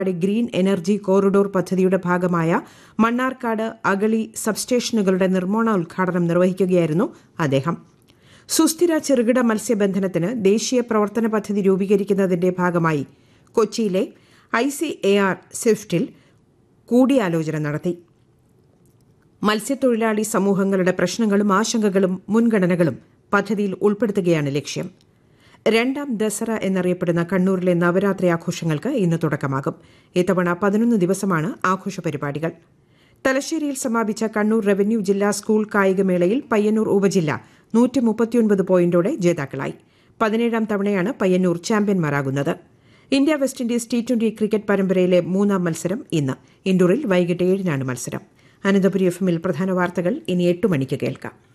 green energy corridor പദ്ധതിയുടെ ഭാഗമായ മണ്ണാർക്കാട് അഗളി സബ്സ്റ്റേഷനുകളുടെ നിർമ്മാണോദ്ഘാടനം നിർവഹിക്കുകയായിരുന്നു അദ്ദേഹം സുസ്ഥിര ചെറുകിട മത്സ്യബന്ധനത്തിന് ദേശീയ പ്രവർത്തന പദ്ധതി രൂപീകരിക്കുന്നതിന്റെ ഭാഗമായി കൊച്ചിയിലെ ഐ സി എ ആർ സ്വിഫ്റ്റിൽ കൂടിയാലോചന നടത്തി മത്സ്യത്തൊഴിലാളി സമൂഹങ്ങളുടെ പ്രശ്നങ്ങളും ആശങ്കകളും മുൻഗണനകളും പദ്ധതിയിൽ ഉൾപ്പെടുത്തുകയാണ് ലക്ഷ്യം രണ്ടാം ദസറ എന്നറിയപ്പെടുന്ന കണ്ണൂരിലെ നവരാത്രി ആഘോഷങ്ങൾക്ക് ഇന്ന് തുടക്കമാകും ഇത്തവണ പതിനൊന്ന് ദിവസമാണ് ആഘോഷ പരിപാടികൾ തലശ്ശേരിയിൽ സമാപിച്ച കണ്ണൂർ റവന്യൂ ജില്ലാ സ്കൂൾ കായികമേളയിൽ പയ്യന്നൂർ ഉപജില്ല നൂറ്റി മുപ്പത്തിയൊൻപത് പോയിന്റോടെ ജേതാക്കളായി പതിനേഴാം തവണയാണ് പയ്യന്നൂർ ചാമ്പ്യന്മാരാകുന്നത് India West Indies T twenty cricket പരമ്പരയിലെ മൂന്നാം മത്സരം ഇന്ന് ഇൻഡോറിൽ വൈകിട്ട് ഏഴിനാണ് മത്സരം അനന്തപുരി എഫ് എമ്മിൽ പ്രധാന വാർത്തകൾ ഇനി എട്ട് മണിക്ക് കേൾക്കാം